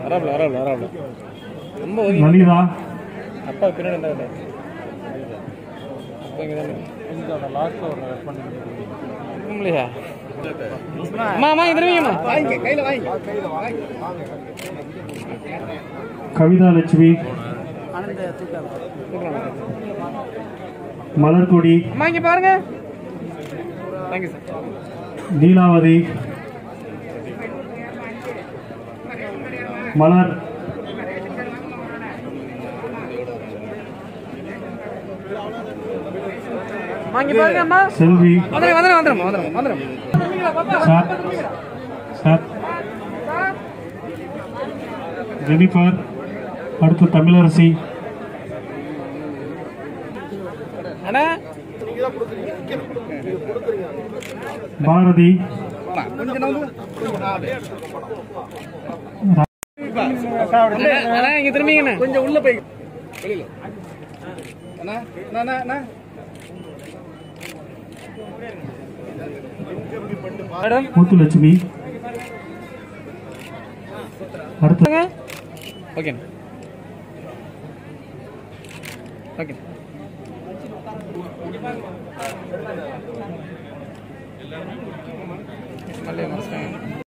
வராப்ல வராப்ல வராப்ல ரொம்ப ஒதுங்கி லலிதா அப்பா பின்னாடி இருந்தா விட்டாரு அப்பா இங்கே தான் லாஸ்ட் ஒரு கட் பண்ணி இல்லையா அம்மா அம்மா இது திரும்பிங்கம்மா வாங்கிக்க கையில் வாங்கி கவிதா லட்சுமி மலர்கொடி அம்மா இங்கே பாருங்க தேங்க்யூ சார் நீலாவதி மலர் அம்மா இங்கே பாருங்க அம்மா செல்வி வந்துடுங்க வந்துடுங்க வந்துடுங்க வந்துடுங்க வந்துடுங்க சார் சார் ஜெனிஃபர் அடுத்து தமிழரசி அண்ணா பாரதி அண்ணா இங்கே திரும்பிங்கண்ணா கொஞ்சம் உள்ள போய் அண்ணா அண்ணா அண்ணா மேடம் முத்துலட்சுமி அடுத்து ஓகே ஓகே மல்லிகை மஸ்தாங்க